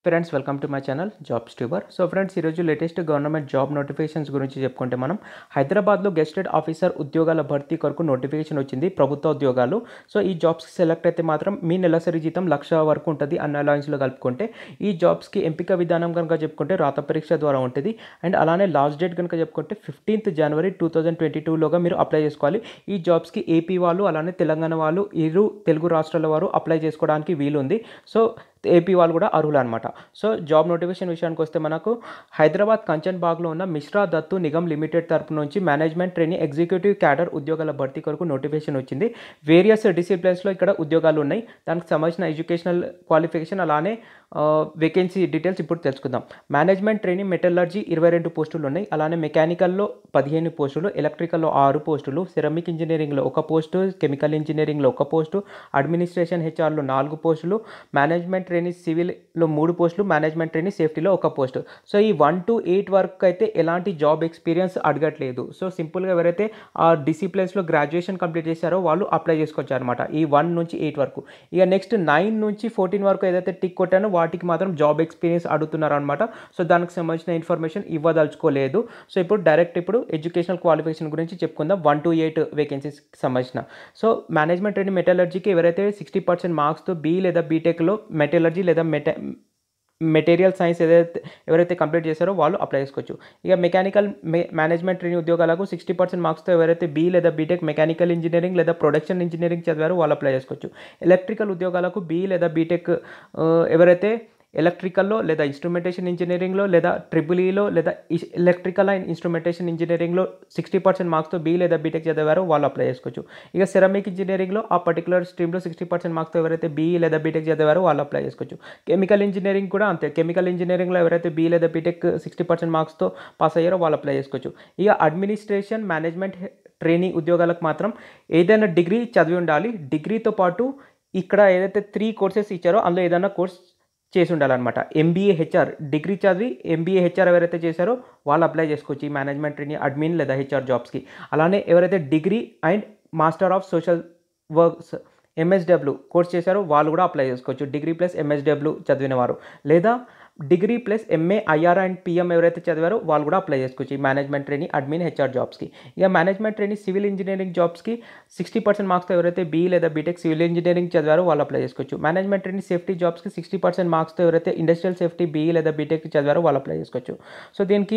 friends welcome to my channel jobs tuber so friends ఈరోజు latest government job notifications గురించి చెప్పుకుంటే మనం హైదరాబాద్లో గెస్టెడ్ ఆఫీసర్ ఉద్యోగాల భర్తీ కొరకు నోటిఫికేషన్ వచ్చింది ప్రభుత్వ ఉద్యోగాలు సో ఈ జాబ్స్కి సెలెక్ట్ అయితే మాత్రం మీ నెలసరి జీతం లక్ష వరకు ఉంటుంది అన్న అలయన్స్లో కలుపుకుంటే ఈ జాబ్స్కి ఎంపిక విధానం కనుక చెప్పుకుంటే రాత పరీక్ష ద్వారా ఉంటుంది అండ్ అలానే లాస్ట్ డేట్ కనుక చెప్పుకుంటే fifteenth January two thousand twenty టూలోగా మీరు అప్లై చేసుకోవాలి ఈ జాబ్స్కి ఏపీ వాళ్ళు అలానే తెలంగాణ వాళ్ళు ఇరు తెలుగు రాష్ట్రాల వారు అప్లై చేసుకోవడానికి వీలుంది సో ఏపీ వాళ్ళు కూడా అర్హులు అనమాట సో జాబ్ నోటిఫికేషన్ విషయానికి వస్తే మనకు హైదరాబాద్ కంచన్ బాగ్లో ఉన్న మిశ్రా దత్తు నిగమ్ లిమిటెడ్ తరపు నుంచి మేనేజ్మెంట్ ట్రైనింగ్ ఎగ్జిక్యూటివ్ క్యాడర్ ఉద్యోగాల భర్తీ కొరకు నోటిఫికేషన్ వచ్చింది వేరియస్ డిసిప్లిన్స్లో ఇక్కడ ఉద్యోగాలు ఉన్నాయి దానికి సంబంధించిన ఎడ్యుకేషనల్ క్వాలిఫికేషన్ అలానే వేకెన్సీ డీటెయిల్స్ ఇప్పుడు తెలుసుకుందాం మేనేజ్మెంట్ ట్రైనింగ్ మెటలర్జీ ఇరవై రెండు పోస్టులు ఉన్నాయి అలానే మెకానికల్లో పదిహేను పోస్టులు ఎలక్ట్రికల్లో ఆరు పోస్టులు సిరమిక్ ఇంజనీరింగ్లో ఒక పోస్టు కెమికల్ ఇంజనీరింగ్లో ఒక పోస్టు అడ్మినిస్ట్రేషన్ హెచ్ఆర్లో నాలుగు పోస్టులు మేనేజ్మెంట్ ట్రైనింగ్ సివిల్లో మూడు పోస్టులు మేనేజ్మెంట్ ట్రైనింగ్ సేఫ్టీలో ఒక పోస్ట్ సో ఈ వన్ టు ఎయిట్ వరకు అయితే ఎలాంటి జాబ్ ఎక్స్పీరియన్స్ అడగట్లేదు సో సింపుల్గా ఎవరైతే ఆ డిసిప్లిన్స్లో గ్రాడ్యుయేషన్ కంప్లీట్ చేశారో వాళ్ళు అప్లై చేసుకోవచ్చు అనమాట ఈ వన్ నుంచి ఎయిట్ వరకు ఇక నెక్స్ట్ నైన్ నుంచి ఫోర్టీన్ వరకు ఏదైతే టిక్ కొట్టానో వాటికి మాత్రం జాబ్ ఎక్స్పీరియన్స్ అడుగుతున్నారు అనమాట సో దానికి సంబంధించిన ఇన్ఫర్మేషన్ ఇవ్వదలుచుకోలేదు సో ఇప్పుడు డైరెక్ట్ ఇప్పుడు ఎడ్యుకేషనల్ క్వాలిఫికేషన్ గురించి చెప్పుకుందాం వన్ టు ఎయిట్ వేకెన్సీస్కి సంబంధించిన సో మేనేజ్మెంట్ ట్రైనింగ్ మెటాలర్జీకి ఎవరైతే సిక్స్టీ పర్సెంట్ మార్క్స్తో బీ లేదా బీటెక్లో మెటాలర్జీ లేదా మెటా మెటీరియల్ సైన్స్ ఏదైతే ఎవరైతే కంప్లీట్ చేశారో వాళ్ళు అప్లై చేసుకోవచ్చు ఇక మెకానికల్ మేనేజ్మెంట్ ట్రైనింగ్ ఉద్యోగాలకు సిక్స్టీ పర్సెంట్ మార్క్స్తో ఎవరైతే బీ లేదా బీటెక్ మెకానికల్ ఇంజనీరింగ్ లేదా ప్రొడక్షన్ ఇంజనీరింగ్ చదివారో వాళ్ళు అప్లై చేసుకోవచ్చు ఎలక్ట్రికల్ ఉద్యోగాలకు బీ లేదా బీటెక్ ఎవరైతే ఎలక్ట్రికల్లో లేదా ఇన్స్ట్రుమెంటేషన్ ఇంజనీరింగ్లో లేదా ట్రిపుల్ ఈలో లేదా ఎలక్ట్రికల్ అండ్ ఇన్స్ట్రుమెంటేషన్ ఇంజనీరింగ్లో సిక్స్టీ పర్సెంట్ మార్క్స్తో బీ లేదా బీటెక్ చదివారో వాళ్ళు అప్లై చేసుకోవచ్చు ఇక సెరమిక్ ఇంజనీరింగ్లో ఆ పర్టికులర్ స్ట్రీమ్లో సిక్స్టీ పర్సెంట్ మార్క్స్తో ఎవరైతే బీ లేదా బీటెక్ చదివారో వాళ్ళు అప్లై చేసుకోవచ్చు కెమికల్ ఇంజనీరింగ్ కూడా అంతే కెమికల్ ఇంజనీరింగ్లో ఎవరైతే బీ లేదా బీటెక్ సిక్స్టీ పర్సెంట్ మార్క్స్తో పాస్ అయ్యారో వాళ్ళు అప్లై చేసుకోవచ్చు ఇక అడ్మినిస్ట్రేషన్ మేనేజ్మెంట్ ట్రైనింగ్ ఉద్యోగాలకు మాత్రం ఏదైనా డిగ్రీ చదివి ఉండాలి డిగ్రీతో పాటు ఇక్కడ ఏదైతే త్రీ కోర్సెస్ ఇచ్చారో అందులో ఏదైనా కోర్స్ చేసి ఉండాలన్నమాట ఎంబీఏ హెచ్ఆర్ డిగ్రీ చదివి ఎంబీఏ హెచ్ఆర్ ఎవరైతే చేశారో వాళ్ళు అప్లై చేసుకోవచ్చు ఈ మేనేజ్మెంట్ ట్రైనింగ్ అడ్మిన్ లేదా హెచ్ఆర్ జాబ్స్కి అలానే ఎవరైతే degree and master of social works MSW course చేశారో వాళ్ళు కూడా అప్లై చేసుకోవచ్చు డిగ్రీ ప్లస్ ఎంఎస్డబ్ల్యూ చదివిన వారు లేదా degree plus MA IR and PM ఎవరైతే చదివారో వాళ్ళు కూడా అప్లై చేసుకోవచ్చు ఈ మేనేజ్మెంట్ ట్రైనింగ్ అడ్మిన్ హెచ్ఆర్ జాబ్స్కి ఇక మేనేజ్మెంట్ ట్రైనింగ్ సివిల్ ఇంజనీరింగ్ జాబ్స్కి సిక్స్టీ పర్సెంట్ మార్క్స్తో ఎవరైతే బీ లేదా బీటెక్ సివిల్ ఇంజనీరింగ్ చదివారో వాళ్ళు అప్లై చేసుకోవచ్చు మేనేజ్మెంట్ ట్రైనింగ్ సేఫ్టీ జాబ్స్కి సిక్స్టీ పర్సెంట్ మార్క్స్తో ఎవరైతే ఇండస్ట్రియల్ సేఫ్టీ బీ లేదా బీటెక్ చదివారో వాళ్ళు అప్లై చేసుకోవచ్చు సో దీనికి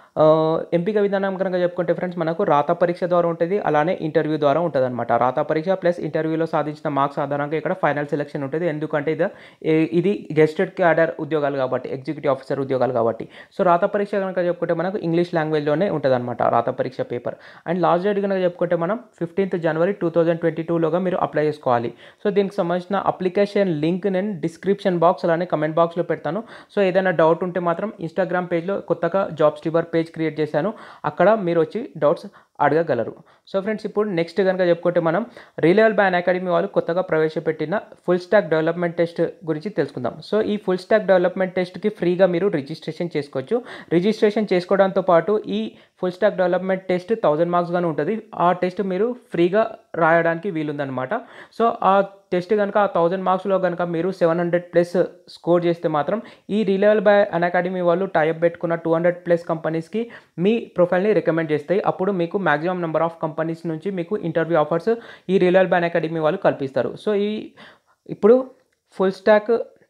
ఎంపిక విధానం కనుక చెప్పుకుంటే ఫ్రెండ్స్ మనకు రాత పరీక్ష ద్వారా ఉంటుంది అలానే ఇంటర్వ్యూ ద్వారా ఉంటుంది అనమాట రాత పరీక్ష ప్లస్ ఇంటర్వ్యూలో సాధించిన మార్క్స్ ఆధారంగా ఇక్కడ ఫైనల్ సెలెక్షన్ ఉంటుంది ఎందుకంటే ఇది ఇది గెస్టెడ్ క్యాడర్ ఉద్యోగాలు కాబట్టి ఎగ్జిక్యూటివ్ ఆఫీసర్ ఉద్యోగాలు కాబట్టి సో రాత పరీక్ష కనుక చెప్పుకుంటే మనకు ఇంగ్లీష్ లాంగ్వేజ్లోనే ఉంటుంది అనమాట రాత పరీక్ష పేపర్ అండ్ లాస్ట్ డేట్ కనుక చెప్పుకుంటే మనం fifteenth January two thousand twenty టూలోగా మీరు అప్లై చేసుకోవాలి సో దీనికి సంబంధించిన అప్లికేషన్ లింక్ నేను డిస్క్రిప్షన్ బాక్స్ అలానే కమెంట్ బాక్స్లో పెడతాను సో ఏదైనా డౌట్ ఉంటే మాత్రం ఇన్స్టాగ్రామ్ పేజ్లో కొత్తగా జాబ్ స్టీవర్ పేజ్ క్రియేట్ చేశాను అక్కడ మీరు వచ్చి డౌట్స్ అడగగలరు సో ఫ్రెండ్స్ ఇప్పుడు నెక్స్ట్ కనుక చెప్పుకుంటే మనం రిలయబుల్ బ్యాన్ అకాడమీ వాళ్ళు కొత్తగా ప్రవేశపెట్టిన ఫుల్ స్టాక్ డెవలప్మెంట్ టెస్ట్ గురించి తెలుసుకుందాం సో ఈ ఫుల్ స్టాక్ డెవలప్మెంట్ టెస్ట్కి ఫ్రీగా మీరు రిజిస్ట్రేషన్ చేసుకోవచ్చు రిజిస్ట్రేషన్ చేసుకోవడంతో పాటు ఈ full stack development test thousand మార్క్స్గానే ఉంటుంది ఆ టెస్ట్ మీరు ఫ్రీగా రాయడానికి వీలుందనమాట సో ఆ టెస్ట్ కనుక ఆ థౌజండ్ మార్క్స్లో కనుక మీరు సెవెన్ హండ్రెడ్ ప్లస్ స్కోర్ చేస్తే మాత్రం ఈ రిలయబుల్ బై అన్ అకాడమీ వాళ్ళు టైప్ పెట్టుకున్న టూ హండ్రెడ్ ప్లస్ కంపెనీస్కి మీ ప్రొఫైల్ని రికమెండ్ చేస్తాయి అప్పుడు మీకు మ్యాక్సిమం నెంబర్ ఆఫ్ కంపెనీస్ నుంచి మీకు ఇంటర్వ్యూ ఆఫర్స్ ఈ రిలయబుల్ బై అన్ అకాడమీ వాళ్ళు కల్పిస్తారు సో ఈ ఇప్పుడు ఫుల్ స్టాక్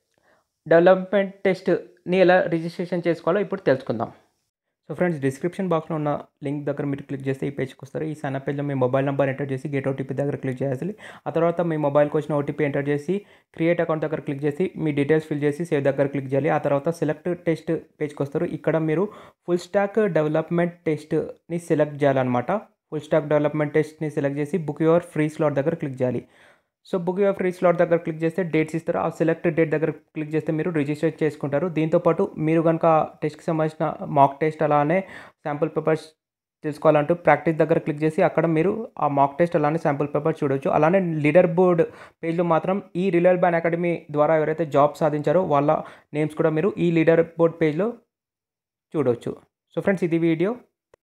డెవలప్మెంట్ టెస్ట్ని ఎలా రిజిస్ట్రేషన్ చేసుకోవాలో ఇప్పుడు తెలుసుకుందాం సో ఫ్రెండ్స్ డిస్క్రిప్షన్ బాక్స్లో ఉన్న లింక్ దగ్గర మీరు క్లిక్ చేస్తే ఈ పేజ్కి వస్తారు ఈ సైన్ పేజ్లో మీ మొబైల్ నెంబర్ ఎంటర్ చేసి గెట్ ఓటీపీ దగ్గర క్లిక్ చేయాలి ఆ తర్వాత మీ మొబైల్కి వచ్చిన ఓటీపీ ఎంటర్ చేసి క్రియేట్ అకౌంట్ దగ్గర క్లిక్ చేసి మీ డీటెయిల్స్ ఫిల్ చేసి సేవ్ దగ్గర క్లిక్ చేయాలి ఆ తర్వాత సెలెక్ట్ టెస్ట్ పేజ్కి వస్తారు ఇక్కడ మీరు ఫుల్ స్టాక్ డెవలప్మెంట్ టెస్ట్ని సెలెక్ట్ చేయాలన్నమాట ఫుల్ స్టాక్ డెవలప్మెంట్ టెస్ట్ని సెలెక్ట్ చేసి బుక్ యువర్ ఫ్రీ స్లాట్ దగ్గర క్లిక్ చేయాలి so book your free slot దగ్గర క్లిక్ చేస్తే డేట్స్ ఇస్తారు ఆ సెలెక్ట్ డేట్ దగ్గర క్లిక్ చేస్తే మీరు రిజిస్టర్ చేసుకుంటారు దీంతోపాటు మీరు కనుక టెస్ట్కి సంబంధించిన మాక్ టెస్ట్ అలానే శాంపుల్ పేపర్స్ తెలుసుకోవాలంటూ ప్రాక్టీస్ దగ్గర క్లిక్ చేసి అక్కడ మీరు ఆ మాక్ టెస్ట్ అలానే శాంపుల్ పేపర్ చూడొచ్చు అలానే లీడర్ బోర్డ్ పేజ్లో మాత్రం ఈ రిలయబుల్ బ్యాన్ అకాడమీ ద్వారా ఎవరైతే జాబ్ సాధించారో వాళ్ళ నేమ్స్ కూడా మీరు ఈ లీడర్ బోర్డ్ పేజ్లో చూడవచ్చు సో ఫ్రెండ్స్ ఇది వీడియో